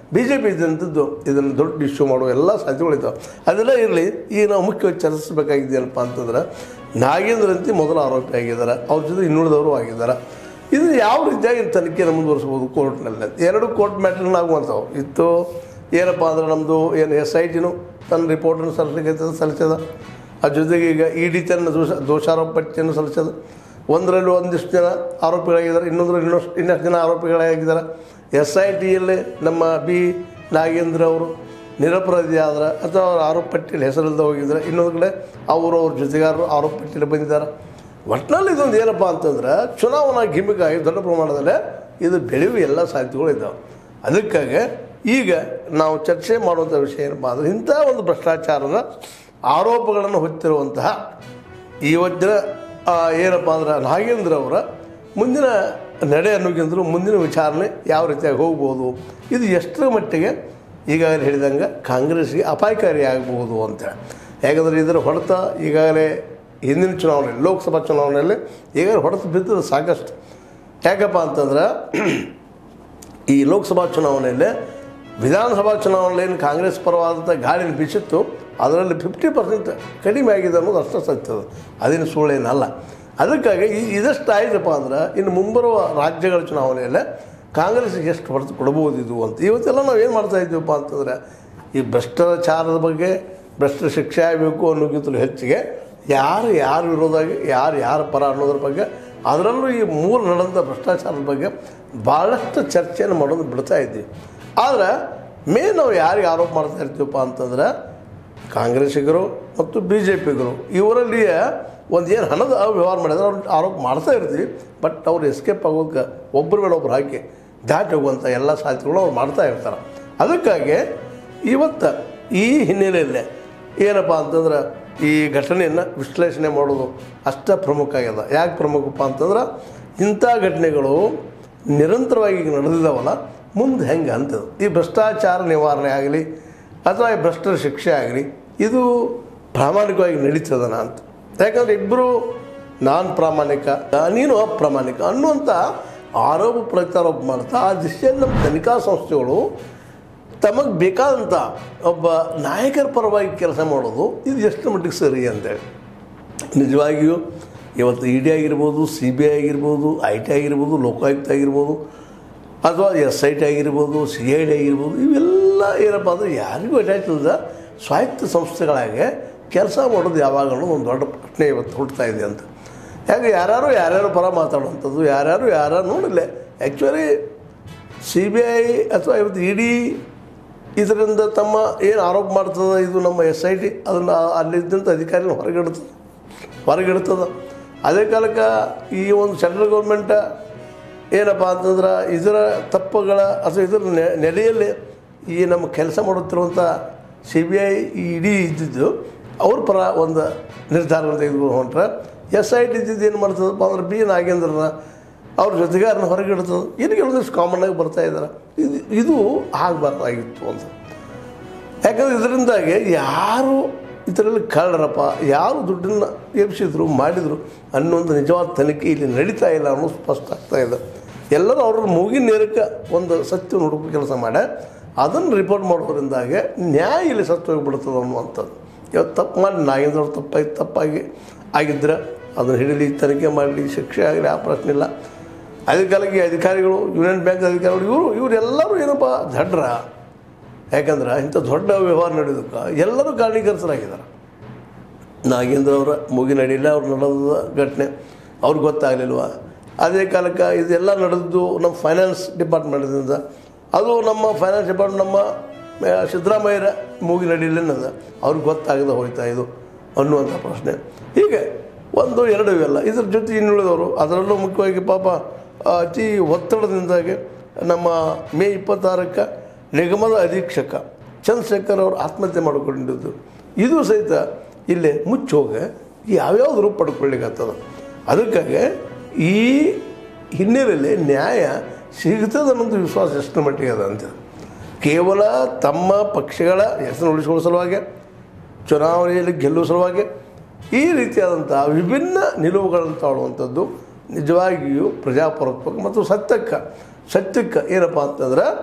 ಬಿ ಜೆ ಪಿ ಇದ್ದಂಥದ್ದು ಇದನ್ನು ದೊಡ್ಡ ಇಶ್ಯೂ ಮಾಡುವ ಎಲ್ಲ ಸಾಧ್ಯತೆಗಳಿದ್ದಾವೆ ಅದೆಲ್ಲ ಇರಲಿ ಈಗ ನಾವು ಮುಖ್ಯವಾಗಿ ಚರ್ಚಿಸಬೇಕಾಗಿದೆ ಏನಪ್ಪ ಅಂತಂದ್ರೆ ನಾಗೇಂದ್ರ ಅಂತಿ ಮೊದಲ ಆರೋಪಿ ಆಗಿದ್ದಾರೆ ಅವ್ರ ಜೊತೆ ಇನ್ನುಳಿದವರು ಆಗಿದ್ದಾರೆ ಇದು ಯಾವ ರೀತಿಯಾಗಿ ತನಿಖೆಯನ್ನು ಮುಂದುವರಿಸ್ಬೋದು ಕೋರ್ಟ್ನಲ್ಲಿ ಎರಡು ಕೋರ್ಟ್ ಮ್ಯಾಟ್ರನ್ನ ಆಗುವಂಥವು ಇತ್ತು ಏನಪ್ಪ ಅಂದ್ರೆ ನಮ್ಮದು ಏನು ಎಸ್ ಐ ಟಿನು ತನ್ನ ರಿಪೋರ್ಟನ್ನು ಸಲ್ಲಿಸಲಿಕ್ಕೆ ಸಲ್ಲಿಸದ ಅದ್ರ ಜೊತೆಗೆ ಈಗ ಇ ಡಿ ತನ್ನ ದೋಷ ದೋಷಾರೋಪ ಪಟ್ಟಿಯನ್ನು ಸಲ್ಲಿಸೋದು ಒಂದರಲ್ಲಿ ಒಂದಿಷ್ಟು ಜನ ಆರೋಪಿಗಳಾಗಿದ್ದಾರೆ ಇನ್ನೊಂದರಲ್ಲಿ ಇನ್ನಷ್ಟು ಇನ್ನಷ್ಟು ಜನ ಆರೋಪಿಗಳಾಗಿದ್ದಾರೆ ಎಸ್ ಐ ಟಿಯಲ್ಲಿ ನಮ್ಮ ಬಿ ನಾಗೇಂದ್ರ ಅವರು ನಿರಪರಾಧಿ ಆದ್ರೆ ಅಥವಾ ಅವ್ರ ಆರೋಪ ಪಟ್ಟಿಯಲ್ಲಿ ಹೆಸರಿಲ್ಲದೆ ಹೋಗಿದ್ದಾರೆ ಇನ್ನೊಂದು ಕಡೆ ಅವರು ಅವ್ರ ಜೊತೆಗಾರರು ಆರೋಪ ಪಟ್ಟಿಯಲ್ಲಿ ಬಂದಿದ್ದಾರೆ ಒಟ್ಟಿನಲ್ಲಿ ಇದೊಂದು ಏನಪ್ಪ ಅಂತಂದ್ರೆ ಚುನಾವಣಾ ಗಿಮಿಕಾಗಿ ದೊಡ್ಡ ಪ್ರಮಾಣದಲ್ಲಿ ಇದು ಬೆಳೆಯುವ ಎಲ್ಲ ಸಾಧ್ಯತೆಗಳು ಇದ್ದಾವೆ ಅದಕ್ಕಾಗಿ ಈಗ ನಾವು ಚರ್ಚೆ ಮಾಡುವಂಥ ವಿಷಯ ಏನಪ್ಪ ಅಂದರೆ ಇಂಥ ಒಂದು ಭ್ರಷ್ಟಾಚಾರದ ಆರೋಪಗಳನ್ನು ಹೊತ್ತಿರುವಂತಹ ಇವತ್ತಿನ ಆ, ಏನಪ್ಪ ಅಂದ್ರೆ ನಾಗೇಂದ್ರ ಅವರ ಮುಂದಿನ ನಡೆ ಅನ್ನೋಕ್ಕಿಂತಲೂ ಮುಂದಿನ ವಿಚಾರಣೆ ಯಾವ ರೀತಿಯಾಗಿ ಹೋಗ್ಬೋದು ಇದು ಎಷ್ಟರ ಮಟ್ಟಿಗೆ ಈಗಾಗಲೇ ಹೇಳಿದಂಗೆ ಕಾಂಗ್ರೆಸ್ಗೆ ಅಪಾಯಕಾರಿ ಆಗಬಹುದು ಅಂತ ಯಾಕಂದರೆ ಇದರ ಹೊಡೆತ ಈಗಾಗಲೇ ಹಿಂದಿನ ಚುನಾವಣೆ ಲೋಕಸಭಾ ಚುನಾವಣೆಯಲ್ಲಿ ಈಗಾಗಲೇ ಹೊಡೆತ ಬಿದ್ದದ್ದು ಸಾಕಷ್ಟು ಯಾಕಪ್ಪ ಅಂತಂದ್ರೆ ಈ ಲೋಕಸಭಾ ಚುನಾವಣೆಯಲ್ಲಿ ವಿಧಾನಸಭಾ ಚುನಾವಣೆಯಲ್ಲಿ ಏನು ಕಾಂಗ್ರೆಸ್ ಪರವಾದಂಥ ಗಾಳಿನ ಬೀಸಿತ್ತು ಅದರಲ್ಲಿ ಫಿಫ್ಟಿ ಪರ್ಸೆಂಟ್ ಕಡಿಮೆ ಆಗಿದೆ ಅನ್ನೋದು ಅಷ್ಟೇ ಸತ್ಯದ ಅದೇನು ಸುಳ್ಳೇನಲ್ಲ ಅದಕ್ಕಾಗಿ ಈ ಇದಷ್ಟು ಆಯ್ತಪ್ಪ ಅಂದ್ರೆ ಇನ್ನು ಮುಂಬರುವ ರಾಜ್ಯಗಳ ಚುನಾವಣೆಯಲ್ಲಿ ಕಾಂಗ್ರೆಸ್ಗೆ ಎಷ್ಟು ಹೊರತು ಕೊಡ್ಬೋದು ಇದು ಅಂತ ಇವತ್ತೆಲ್ಲ ನಾವು ಏನು ಮಾಡ್ತಾ ಇದ್ದೀವಪ್ಪ ಅಂತಂದ್ರೆ ಈ ಭ್ರಷ್ಟಾಚಾರದ ಬಗ್ಗೆ ಭ್ರಷ್ಟ ಶಿಕ್ಷೆ ಆಗಬೇಕು ಅನ್ನೋಕ್ಕಿಂತಲೂ ಹೆಚ್ಚಿಗೆ ಯಾರು ಯಾರು ವಿರೋಧಾಗಿ ಯಾರು ಯಾರ ಪರ ಅನ್ನೋದ್ರ ಬಗ್ಗೆ ಅದರಲ್ಲೂ ಈ ಮೂರು ನಡೆದಂಥ ಭ್ರಷ್ಟಾಚಾರದ ಬಗ್ಗೆ ಭಾಳಷ್ಟು ಚರ್ಚೆಯನ್ನು ಮಾಡೋದು ಬಿಡ್ತಾ ಇದ್ದೀವಿ ಆದರೆ ಮೇನ್ ನಾವು ಯಾರಿಗೆ ಆರೋಪ ಮಾಡ್ತಾ ಇರ್ತೀವಪ್ಪ ಅಂತಂದ್ರೆ ಕಾಂಗ್ರೆಸ್ಸಿಗರು ಮತ್ತು ಬಿ ಜೆ ಪಿಗರು ಇವರಲ್ಲಿ ಒಂದು ಏನು ಹಣದ ವ್ಯವಹಾರ ಮಾಡಿದ್ರೆ ಅವ್ರು ಆರೋಪ ಮಾಡ್ತಾ ಇರ್ತೀವಿ ಬಟ್ ಅವ್ರು ಎಸ್ಕೇಪ್ ಆಗೋಕ್ಕೆ ಒಬ್ಬರ ಮೇಲೆ ಒಬ್ರು ಹಾಕಿ ದಾಟಿ ಹೋಗುವಂಥ ಎಲ್ಲ ಸಾಧ್ಯತೆಗಳು ಅವ್ರು ಮಾಡ್ತಾ ಇರ್ತಾರೆ ಅದಕ್ಕಾಗಿ ಇವತ್ತು ಈ ಹಿನ್ನೆಲೆಯಲ್ಲೇ ಏನಪ್ಪ ಅಂತಂದ್ರೆ ಈ ಘಟನೆಯನ್ನು ವಿಶ್ಲೇಷಣೆ ಮಾಡೋದು ಅಷ್ಟೇ ಪ್ರಮುಖ ಆಗ್ಯದ ಯಾಕೆ ಪ್ರಮುಖಪ್ಪ ಅಂತಂದ್ರೆ ಇಂಥ ಘಟನೆಗಳು ನಿರಂತರವಾಗಿ ಈಗ ನಡೆದಿದ್ದಾವಲ್ಲ ಮುಂದೆ ಹೆಂಗೆ ಅಂತದ್ದು ಈ ಭ್ರಷ್ಟಾಚಾರ ನಿವಾರಣೆ ಆಗಲಿ ಅಥವಾ ಈ ಭ್ರಷ್ಟರ ಶಿಕ್ಷೆ ಆಗಲಿ ಇದು ಪ್ರಾಮಾಣಿಕವಾಗಿ ನಡೀತದನ ಅಂತ ಯಾಕಂದರೆ ಇಬ್ಬರು ನಾನು ಪ್ರಾಮಾಣಿಕ ನೀನು ಅಪ್ರಾಮಾಣಿಕ ಅನ್ನುವಂಥ ಆರೋಪ ಪ್ರತ್ಯಾರೋಪ ಮಾಡ್ತಾ ಆ ದಿಶೆಯಲ್ಲಿ ನಮ್ಮ ತನಿಖಾ ಸಂಸ್ಥೆಗಳು ತಮಗೆ ಬೇಕಾದಂಥ ಒಬ್ಬ ನಾಯಕರ ಪರವಾಗಿ ಕೆಲಸ ಮಾಡೋದು ಇದು ಎಷ್ಟು ಮಟ್ಟಿಗೆ ಸರಿ ಅಂತೇಳಿ ನಿಜವಾಗಿಯೂ ಇವತ್ತು ಇ ಡಿ ಆಗಿರ್ಬೋದು ಸಿ ಬಿ ಐ ಆಗಿರ್ಬೋದು ಐ ಟಿ ಆಗಿರ್ಬೋದು ಲೋಕಾಯುಕ್ತ ಆಗಿರ್ಬೋದು ಅಥವಾ ಎಸ್ ಐ ಟಿ ಆಗಿರ್ಬೋದು ಸಿ ಐ ಡಿ ಆಗಿರ್ಬೋದು ಇವೆಲ್ಲ ಏನಪ್ಪ ಅಂದರೆ ಯಾರಿಗೂ ಅಟ್ಯಾಚ್ ಇಲ್ಲದ ಸ್ವಾಯತ್ತ ಸಂಸ್ಥೆಗಳಾಗೆ ಕೆಲಸ ಮಾಡೋದು ಯಾವಾಗಲೂ ಒಂದು ದೊಡ್ಡ ಪ್ರಶ್ನೆ ಇವತ್ತು ಹುಡ್ತಾ ಇದೆ ಅಂತ ಯಾಕೆ ಯಾರ್ಯಾರು ಯಾರ್ಯಾರು ಪರ ಮಾತಾಡುವಂಥದ್ದು ಯಾರ್ಯಾರು ಯಾರು ನೋಡಿಲ್ಲ ಆ್ಯಕ್ಚುಲಿ ಸಿ ಬಿ ಐ ಅಥವಾ ಇವತ್ತು ಇ ಡಿ ಇದರಿಂದ ತಮ್ಮ ಏನು ಆರೋಪ ಮಾಡ್ತದೆ ಇದು ನಮ್ಮ ಎಸ್ ಐ ಟಿ ಅದನ್ನು ಅಲ್ಲಿದ್ದಂಥ ಅಧಿಕಾರಿನ ಹೊರಗಿಡ್ತದೆ ಹೊರಗಿಡ್ತದೆ ಅದೇ ಕಾಲಕ್ಕೆ ಈ ಒಂದು ಸೆಂಟ್ರಲ್ ಗೌರ್ಮೆಂಟ ಏನಪ್ಪ ಅಂತಂದ್ರೆ ಇದರ ತಪ್ಪುಗಳ ಅಥವಾ ಇದರ ನೆ- ನೆಲೆಯಲ್ಲಿ ಈ ನಮ್ಮ ಕೆಲಸ ಮಾಡುತ್ತಿರುವಂಥ ಸಿ ಬಿ ಐ ಇಡೀ ಇದ್ದಿದ್ದು ಅವ್ರ ಪರ ಒಂದು ನಿರ್ಧಾರವನ್ನು ತೆಗೆದುಕೊಂಡು ಹೊಂಟ್ರೆ ಎಸ್ ಐ ಟಿ ಇದ್ದಿದ್ದು ಏನು ಮಾಡ್ತದಪ್ಪ ಅಂದ್ರೆ ಬಿ ನಾಗೇಂದ್ರನ ಅವ್ರ ಜೊತೆಗಾರನ ಹೊರಗಿಡ್ತದೆ ಇದು ಕೆಲವೊಂದಿಷ್ಟು ಕಾಮನ್ನಾಗಿ ಬರ್ತಾ ಇದ್ದಾರೆ ಇದು ಇದು ಆಗಬಾರ್ದಾಗಿತ್ತು ಅಂತ ಯಾಕಂದರೆ ಇದರಿಂದಾಗಿ ಯಾರು ಇದರಲ್ಲಿ ಕಳ್ಳರಪ್ಪ ಯಾರು ದುಡ್ಡನ್ನು ಎಬ್ಸಿದ್ರು ಮಾಡಿದರು ಅನ್ನೋದು ನಿಜವಾದ ತನಿಖೆ ಇಲ್ಲಿ ನಡೀತಾ ಇಲ್ಲ ಅನ್ನೋದು ಸ್ಪಷ್ಟ ಆಗ್ತಾ ಇದೆ ಎಲ್ಲರೂ ಅವ್ರ ಮೂಗಿನ ನೇರಕ್ಕೆ ಒಂದು ಸತ್ಯ ಹುಡುಕೋ ಕೆಲಸ ಮಾಡಿ ಅದನ್ನು ರಿಪೋರ್ಟ್ ಮಾಡೋದ್ರಿಂದಾಗೆ ನ್ಯಾಯ ಇಲ್ಲಿ ಸತ್ತು ಹೋಗಿಬಿಡ್ತದೆ ಅನ್ನುವಂಥದ್ದು ಇವತ್ತು ತಪ್ಪು ಮಾಡಿ ನಾಗೇಂದ್ರ ಅವ್ರು ತಪ್ಪಾಗಿ ತಪ್ಪಾಗಿ ಆಗಿದ್ದರೆ ಅದನ್ನು ಹಿಡೀಲಿ ತನಿಖೆ ಮಾಡಲಿ ಶಿಕ್ಷೆ ಆಗಲಿ ಆ ಪ್ರಶ್ನೆ ಇಲ್ಲ ಅದೇ ಕಾಲಕ್ಕೆ ಅಧಿಕಾರಿಗಳು ಯೂನಿಯನ್ ಬ್ಯಾಂಕ್ ಅಧಿಕಾರಿಗಳು ಇವರು ಇವರೆಲ್ಲರೂ ಏನಪ್ಪ ದಡ್ರ ಯಾಕಂದ್ರೆ ಇಂಥ ದೊಡ್ಡ ವ್ಯವಹಾರ ನಡೆಯೋದಕ್ಕೆ ಎಲ್ಲರೂ ಕಾರಣೀಕರ್ತರಾಗಿದ್ದಾರೆ ನಾಗೇಂದ್ರ ಅವರ ಮೂಗಿನಡಿಲ್ಲ ಅವ್ರು ನಡೆದ ಘಟನೆ ಅವ್ರಿಗೆ ಗೊತ್ತಾಗಲಿಲ್ವ ಅದೇ ಕಾಲಕ್ಕೆ ಇದೆಲ್ಲ ನಡೆದಿದ್ದು ನಮ್ಮ ಫೈನಾನ್ಸ್ ಡಿಪಾರ್ಟ್ಮೆಂಟ್ದಿಂದ ಅದು ನಮ್ಮ ಫೈನಾನ್ಸ್ ಡಿಪಾರ್ಟ್ಮೆಂಟ್ ನಮ್ಮ ಆ, ಸಿದ್ದರಾಮಯ್ಯರ ಮೂಗಿನಡಿಲೇನದ ಅವ್ರಿಗೆ ಗೊತ್ತಾಗದೆ ಹೋಯ್ತಾ ಇದು ಅನ್ನುವಂಥ ಪ್ರಶ್ನೆ ಹೀಗೆ ಒಂದು ಎರಡು ಇವೆಲ್ಲ ಇದ್ರ ಜೊತೆ ಇನ್ನುಳಿದವರು ಅದರಲ್ಲೂ ಮುಖ್ಯವಾಗಿ ಪಾಪ ಆ, ಅತಿ ಒತ್ತಡದಿಂದಾಗಿ ನಮ್ಮ ಮೇ ಇಪ್ಪತ್ತಾರಕ್ಕೆ ನಿಗಮದ ಅಧೀಕ್ಷಕ ಚಂದ್ರಶೇಖರ್ ಅವರು ಆತ್ಮಹತ್ಯೆ ಮಾಡಿಕೊಂಡಿದ್ದು ಇದು ಸಹಿತ ಇಲ್ಲೇ ಮುಚ್ಚೋಗೆ ಯಾವ್ಯಾವ ರೂಪ ಪಡ್ಕೊಳ್ಳಿಕ್ಕತ್ತದ ಅದಕ್ಕಾಗಿ ಈ ಹಿನ್ನೆಲೆಯಲ್ಲಿ ನ್ಯಾಯ ಸಿಗ್ತದೆ ಅನ್ನೋದು ವಿಶ್ವಾಸ ಎಷ್ಟು ಮಟ್ಟಿಗೆ ಅದ ಅಂತ ಕೇವಲ ತಮ್ಮ ಪಕ್ಷಗಳ ಹೆಸರು ಉಳಿಸ್ಕೊಳ್ಳೋ ಸಲುವಾಗಿ ಚುನಾವಣೆಯಲ್ಲಿ ಗೆಲ್ಲುವ ಸಲುವಾಗಿ ಈ ರೀತಿಯಾದಂಥ ವಿಭಿನ್ನ ನಿಲುವುಗಳನ್ನು ತಾಳುವಂಥದ್ದು ನಿಜವಾಗಿಯೂ ಪ್ರಜಾಪ್ರಭುತ್ವಕ್ಕೆ ಮತ್ತು ಸತ್ಯಕ್ಕೆ ಸತ್ಯಕ್ಕೆ ಏನಪ್ಪ ಅಂತಂದ್ರೆ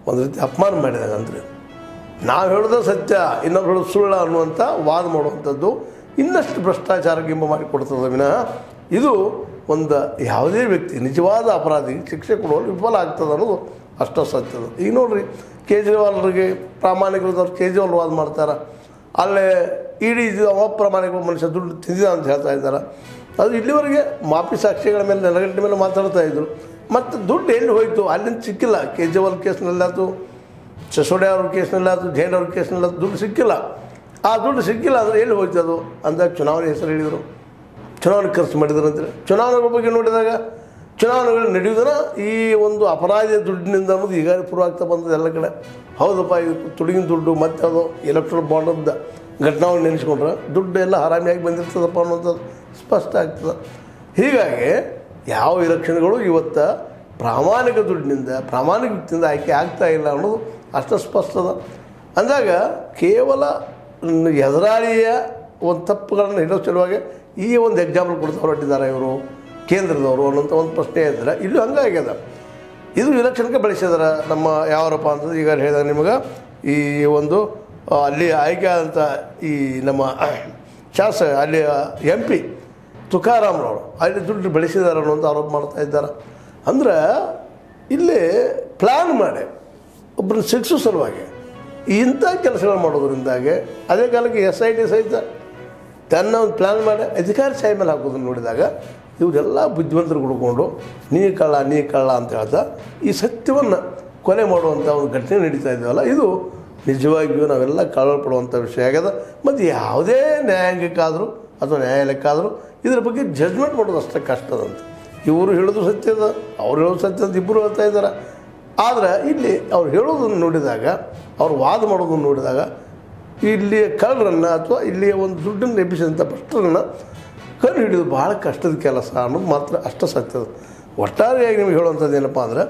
ಒಂದು ರೀತಿ ಅಪಮಾನ ಮಾಡಿದಾಗ ಅಂದ್ರೆ ನಾವು ಹೇಳೋದು ಸತ್ಯ ಇನ್ನೊಬ್ರು ಹೇಳೋದು ಸುಳ್ಳ ಅನ್ನುವಂಥ ವಾದ ಮಾಡುವಂಥದ್ದು ಇನ್ನಷ್ಟು ಭ್ರಷ್ಟಾಚಾರ ಗಿಂಬ ಮಾಡಿಕೊಡ್ತದೆ ವಿನಃ ಇದು ಒಂದು ಯಾವುದೇ ವ್ಯಕ್ತಿ ನಿಜವಾದ ಅಪರಾಧಿಗೆ ಶಿಕ್ಷೆ ಕೊಡುವಲ್ಲಿ ವಿಫಲ ಆಗ್ತದೆ ಅನ್ನೋದು ಅಷ್ಟು ಸತ್ಯದ ಈಗ ನೋಡ್ರಿ ಕೇಜ್ರಿವಾಲ್ರಿಗೆ ಪ್ರಾಮಾಣಿಕರದವ್ರು ಕೇಜ್ರಿವಾಲ್ ವಾದ ಮಾಡ್ತಾರೆ ಅಲ್ಲೇ ಇಡೀ ಇದು ಅಪ್ರಾಮಾಣಿಕ ಮನುಷ್ಯ ದುಡ್ಡು ತಿಂದಿದ ಅಂತ ಹೇಳ್ತಾ ಇದ್ದಾರೆ ಅದು ಇಲ್ಲಿವರೆಗೆ ಮಾಪಿ ಸಾಕ್ಷಿಗಳ ಮೇಲೆ ನೆಲಗಟ್ಟಿನ ಮೇಲೆ ಮಾತಾಡ್ತಾ ಇದ್ರು ಮತ್ತು ದುಡ್ಡು ಎಲ್ಲಿ ಹೋಯಿತು ಅಲ್ಲಿಂದ ಸಿಕ್ಕಿಲ್ಲ ಕೇಜ್ರಿವಾಲ್ ಕೇಸ್ನಲ್ಲಾತು ಸಿಸೋಡಿಯಾ ಅವ್ರ ಕೇಸ್ನಲ್ಲಾತು ಜೈನ್ ಅವ್ರ ಕೇಸ್ನಲ್ಲಾತು ದುಡ್ಡು ಸಿಕ್ಕಿಲ್ಲ ಆ ದುಡ್ಡು ಸಿಕ್ಕಿಲ್ಲ ಅಂದರೆ ಎಲ್ಲಿ ಹೋಯ್ತು ಅದು ಅಂದಾಗ ಚುನಾವಣೆ ಹೆಸರು ಹೇಳಿದರು ಚುನಾವಣೆ ಖರ್ಚು ಮಾಡಿದ್ರು ಅಂತೇಳಿ ಚುನಾವಣೆಗಳ ಬಗ್ಗೆ ನೋಡಿದಾಗ ಚುನಾವಣೆಗಳು ನಡೆಯುವುದನ್ನ ಈ ಒಂದು ಅಪರಾಧ ದುಡ್ಡಿನಿಂದ ಅನ್ನೋದು ಈಗ ಪ್ರೂವ್ ಆಗ್ತಾ ಬಂದದ್ದು ಎಲ್ಲ ಕಡೆ ಹೌದಪ್ಪ ಇದು ತುಡುಗಿನ ದುಡ್ಡು ಮತ್ತೆ ಅದು ಎಲೆಕ್ಟ್ರಲ್ ಬಾಂಡದ ಘಟನಾವನ್ನು ನೆನೆಸ್ಕೊಂಡ್ರೆ ದುಡ್ಡು ಎಲ್ಲ ಹರಾಮಿಯಾಗಿ ಬಂದಿರ್ತದಪ್ಪ ಅನ್ನೋಂಥದ್ದು ಸ್ಪಷ್ಟ ಆಗ್ತದೆ ಹೀಗಾಗಿ ಯಾವ ಇಲೆಕ್ಷನ್ಗಳು ಇವತ್ತು ಪ್ರಾಮಾಣಿಕ ದುಡ್ಡಿನಿಂದ ಪ್ರಾಮಾಣಿಕ ವ್ಯಕ್ತಿಯಿಂದ ಆಯ್ಕೆ ಆಗ್ತಾ ಇಲ್ಲ ಅನ್ನೋದು ಅಷ್ಟು ಸ್ಪಷ್ಟದ ಅಂದಾಗ ಕೇವಲ ನ್- ಎದುರಾಳಿಯ ಒಂದು ತಪ್ಪುಗಳನ್ನು ಹಿಡೋ ಸಲುವಾಗಿ ಈ ಒಂದು ಎಕ್ಸಾಂಪಲ್ ಕೊಡ್ತಾ ಹೊರಟಿದ್ದಾರೆ ಇವರು ಕೇಂದ್ರದವರು ಅನ್ನೋಂಥ ಒಂದು ಪ್ರಶ್ನೆ ಇದ್ದರೆ ಇಲ್ಲೂ ಹಂಗಾಗ್ಯದ ಇದು ಇಲೆಕ್ಷನ್ಗೆ ಬಳಸಿದಾರ ನಮ್ಮ ಯಾವರಪ್ಪ ಅಂತಂದ್ರೆ ಈಗ ಹೇಳಿದಾಗ ನಿಮಗೆ ಈ ಒಂದು ಆ, ಅಲ್ಲಿ ಆಯ್ಕೆ ಆದಂಥ ಈ ನಮ್ಮ ಶಾಸ ಅಲ್ಲಿ ಎಂ ಪಿ ತುಕಾರಾಮ್ರವರು ಅಲ್ಲಿ ದುಡ್ಡು ಬೆಳೆಸಿದ್ದಾರೆ ಅನ್ನೋಂಥ ಆರೋಪ ಮಾಡ್ತಾ ಇದ್ದಾರೆ ಅಂದ್ರೆ ಇಲ್ಲಿ ಪ್ಲ್ಯಾನ್ ಮಾಡಿ ಒಬ್ಬರನ್ನ ಶಿಕ್ಷು ಸಲುವಾಗಿ ಇಂಥ ಕೆಲಸಗಳು ಮಾಡೋದ್ರಿಂದಾಗೆ ಅದೇ ಕಾಲಕ್ಕೆ ಎಸ್ ಐ ಟಿ ಸಹಿತ ತನ್ನ ಒಂದು ಪ್ಲ್ಯಾನ್ ಮಾಡಿ ಅಧಿಕಾರಿ ಸಾಯಿ ಮೇಲೆ ಹಾಕೋದನ್ನು ನೋಡಿದಾಗ ಇವರೆಲ್ಲ ಬುದ್ಧಿವಂತರು ಹುಡ್ಕೊಂಡು ನೀ ಕಳ್ಳ ನೀ ಕಳ್ಳ ಅಂತ ಹೇಳ್ತಾ ಈ ಸತ್ಯವನ್ನು ಕೊಲೆ ಮಾಡುವಂಥ ಒಂದು ಘಟನೆ ನಡೀತಾ ಇದ್ದಾವಲ್ಲ ಇದು ನಿಜವಾಗಿಯೂ ನಾವೆಲ್ಲ ಕಳವಳಪಡುವಂಥ ವಿಷಯ ಆಗ್ಯದ ಮತ್ತು ಯಾವುದೇ ನ್ಯಾಯಾಂಗಕ್ಕಾದರೂ ಅಥವಾ ನ್ಯಾಯಾಲಯಕ್ಕಾದರೂ ಇದ್ರ ಬಗ್ಗೆ ಜಜ್ಮೆಂಟ್ ಮಾಡೋದು ಅಷ್ಟೇ ಕಷ್ಟದಂತ ಇವರು ಹೇಳೋದು ಸತ್ಯದ ಅವ್ರು ಹೇಳೋದು ಸತ್ಯ ಅಂತ ಇಬ್ಬರು ಹೇಳ್ತಾ ಇದ್ದಾರೆ ಆದರೆ ಇಲ್ಲಿ ಅವ್ರು ಹೇಳೋದನ್ನು ನೋಡಿದಾಗ ಅವ್ರು ವಾದ ಮಾಡೋದನ್ನು ನೋಡಿದಾಗ ಇಲ್ಲಿಯ ಕಳ್ಳರನ್ನು ಅಥವಾ ಇಲ್ಲಿಯ ಒಂದು ದುಡ್ಡನ್ನು ಎಬ್ಬಿಸಿದಂಥ ಭ್ರಷ್ಟರನ್ನು ಕಂಡು ಹಿಡಿದು ಭಾಳ ಕಷ್ಟದ ಕೆಲಸ ಅನ್ನೋದು ಮಾತ್ರ ಅಷ್ಟು ಸತ್ಯದ ಒಟ್ಟಾರೆಯಾಗಿ ನಿಮ್ಗೆ ಹೇಳುವಂಥದ್ದು ಏನಪ್ಪ ಅಂದ್ರೆ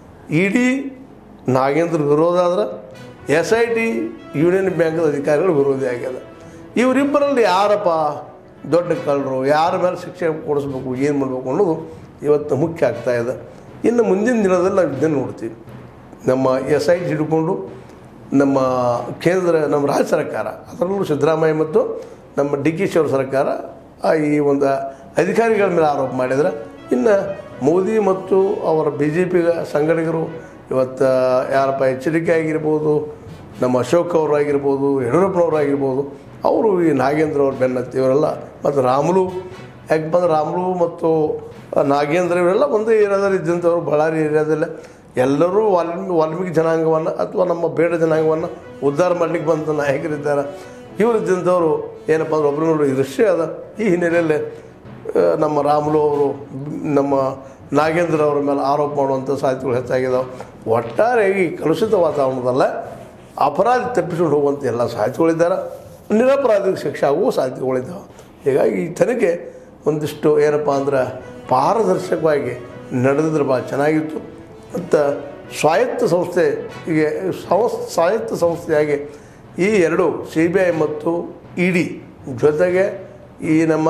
ಇಡೀ ನಾಗೇಂದ್ರ ವಿರೋಧ ಆದ್ರೆ ಎಸ್ ಐ ಟಿ ಯೂನಿಯನ್ ಬ್ಯಾಂಕ್ದ ಅಧಿಕಾರಿಗಳು ವಿರೋಧಿ ಆಗ್ಯದ ಇವರಿಬ್ಬರಲ್ಲಿ ಯಾರಪ್ಪ ದೊಡ್ಡ ಕಳ್ಳರು ಯಾರ ಮೇಲೆ ಶಿಕ್ಷೆ ಕೊಡಿಸ್ಬೇಕು ಏನು ಮಾಡಬೇಕು ಅನ್ನೋದು ಇವತ್ತು ಮುಖ್ಯ ಆಗ್ತಾ ಇದೆ ಇನ್ನು ಮುಂದಿನ ದಿನದಲ್ಲಿ ನಾವು ಇದನ್ನು ನೋಡ್ತೀವಿ ನಮ್ಮ ಎಸ್ ಐ ಟಿ ಹಿಡ್ಕೊಂಡು ನಮ್ಮ ಕೇಂದ್ರ ನಮ್ಮ ರಾಜ್ಯ ಸರ್ಕಾರ ಅದರಲ್ಲೂ ಸಿದ್ದರಾಮಯ್ಯ ಮತ್ತು ನಮ್ಮ ಡಿ ಕೆ ಶಿವರ ಸರ್ಕಾರ ಆ ಈ ಒಂದು ಅಧಿಕಾರಿಗಳ ಮೇಲೆ ಆರೋಪ ಮಾಡಿದ್ರೆ ಇನ್ನು ಮೋದಿ ಮತ್ತು ಅವರ ಬಿ ಜೆ ಪಿ ಸಂಘಟಕರು ಇವತ್ತು ಯಾರಪ್ಪ ಎಚ್ ಡಿ ಕೆ ಆಗಿರ್ಬೋದು ನಮ್ಮ ಅಶೋಕ್ ಅವರಾಗಿರ್ಬೋದು ಯಡಿಯೂರಪ್ಪನವರಾಗಿರ್ಬೋದು ಅವರು ಈ ನಾಗೇಂದ್ರ ಅವ್ರ ಬೆನ್ನತ್ತಿ ಇವರೆಲ್ಲ ಮತ್ತು ರಾಮುಲು ಯಾಕೆ ಬಂದ್ರೆ ರಾಮುಲು ಮತ್ತು ನಾಗೇಂದ್ರ ಇವರೆಲ್ಲ ಒಂದೇ ಏರಿಯಾದಲ್ಲಿ ಇದ್ದಂಥವ್ರು ಬಳ್ಳಾರಿ ಏರಿಯಾದಲ್ಲೇ ಎಲ್ಲರೂ ವಾಲ್ಮೀಕಿ ವಾಲ್ಮೀಕಿ ಜನಾಂಗವನ್ನು ಅಥವಾ ನಮ್ಮ ಬೇಡ ಜನಾಂಗವನ್ನು ಉದ್ಧಾರ ಮಾಡಲಿಕ್ಕೆ ಬಂದ ನಾಯಕರಿದ್ದಾರೆ ಇವರು ಇದ್ದಂಥವ್ರು ಏನಪ್ಪ ಅಂದ್ರೆ ಒಬ್ರಿಗೊಬ್ರು ಈರ್ಷ್ಯೆ ಅದ ಈ ಹಿನ್ನೆಲೆಯಲ್ಲಿ ಆ, ನಮ್ಮ ರಾಮುಲು ಅವರು ನಮ್ಮ ನಾಗೇಂದ್ರ ಅವರ ಮೇಲೆ ಆರೋಪ ಮಾಡುವಂಥ ಸಾಧ್ಯತೆಗಳು ಹೆಚ್ಚಾಗಿದ್ದಾವೆ ಒಟ್ಟಾರೆಯಾಗಿ ಕಲುಷಿತ ವಾತಾವರಣದಲ್ಲ ಅಪರಾಧಿ ತಪ್ಪಿಸ್ಕೊಂಡು ಹೋಗುವಂಥ ಎಲ್ಲ ಸಾಧ್ಯತೆಗಳಿದ್ದಾರೆ ನಿರಪರಾಧಿಗೆ ಶಿಕ್ಷೆ ಆಗುವ ಸಾಧ್ಯತೆಗಳಿದ್ದಾವೆ ಹೀಗಾಗಿ ಈ ತನಿಖೆ ಒಂದಿಷ್ಟು ಏನಪ್ಪ ಅಂದ್ರೆ ಪಾರದರ್ಶಕವಾಗಿ ನಡೆದಿದ್ರೆ ಭಾಳ ಚೆನ್ನಾಗಿತ್ತು ಮತ್ತು ಸ್ವಾಯತ್ತ ಸಂಸ್ಥೆ ಈಗ ಸಂಸ್ ಸ್ವಾಯತ್ತ ಸಂಸ್ಥೆಯಾಗಿ ಈ ಎರಡು ಸಿ ಬಿ ಐ ಮತ್ತು ಇ ಡಿ ಜೊತೆಗೆ ಈ ನಮ್ಮ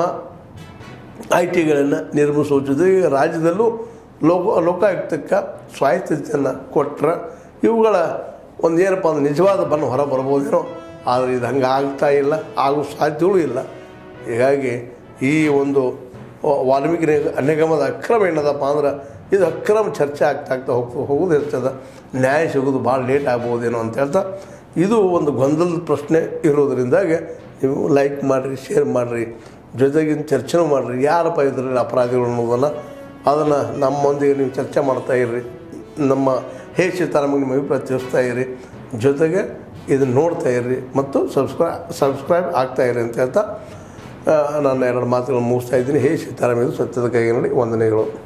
ಐ ಟಿಗಳನ್ನು ನಿರ್ಮಿಸುವ ಜೊತೆಗೆ ರಾಜ್ಯದಲ್ಲೂ ಲೋಕ ಲೋಕಾಯುಕ್ತಕ್ಕೆ ಸ್ವಾಯತ್ತತೆಯನ್ನು ಕೊಟ್ಟರೆ ಇವುಗಳ ಒಂದು ಏನಪ್ಪ ಅಂದ್ರೆ ನಿಜವಾದ ಬಣ್ಣ ಹೊರ ಬರ್ಬೋದೇನೋ ಆದರೆ ಇದು ಹಂಗೆ ಆಗ್ತಾ ಇಲ್ಲ ಆಗುವ ಸಾಧ್ಯಗಳು ಇಲ್ಲ ಹೀಗಾಗಿ ಈ ಒಂದು ವಾಲ್ಮೀಕಿ ನಿಗ- ನಿಗಮದ ಅಕ್ರಮ ಏನದಪ್ಪ ಅಂದ್ರೆ ಇದು ಅಕ್ರಮ ಚರ್ಚೆ ಆಗ್ತಾ ಆಗ್ತಾ ಹೋಗ್ತಾ ಹೋಗೋದು ಇರ್ತದೆ ನ್ಯಾಯ ಸಿಗೋದು ಭಾಳ ಲೇಟ್ ಆಗ್ಬೋದೇನೋ ಅಂತ ಹೇಳ್ತಾ ಇದು ಒಂದು ಗೊಂದಲದ ಪ್ರಶ್ನೆ ಇರೋದ್ರಿಂದಾಗೆ ನೀವು ಲೈಕ್ ಮಾಡಿರಿ ಶೇರ್ ಮಾಡಿರಿ ಜೊತೆಗಿನ ಚರ್ಚೆನೂ ಮಾಡಿರಿ ಯಾರಪ್ಪ ಇದರಲ್ಲಿ ಅಪರಾಧಿಗಳು ಅನ್ನೋದನ್ನು ಅದನ್ನು ನಮ್ಮೊಂದಿಗೆ ನೀವು ಚರ್ಚೆ ಮಾಡ್ತಾ ಇರ್ರಿ ನಮ್ಮ ಹೇ ಸೀತಾರಾಮಗೆ ನಿಮ್ಮ ಅಭಿಪ್ರಾಯ ತಿಳಿಸ್ತಾ ಇರಿ ಜೊತೆಗೆ ಇದನ್ನು ನೋಡ್ತಾ ಇರ್ರಿ ಮತ್ತು ಸಬ್ಸ್ಕ್ರೈ ಸಬ್ಸ್ಕ್ರೈಬ್ ಆಗ್ತಾ ಇರಿ ಅಂತ ಹೇಳ್ತಾ ಆ, ನಾನು ಎರಡು ಮಾತುಗಳನ್ನು ಮುಗಿಸ್ತಾ ಇದ್ದೀನಿ ಹೇ ಸೀತಾರಾಮ ಇದು ಸತ್ಯದ ಕೈಗೆ ನೋಡಿ ವಂದನೆಗಳು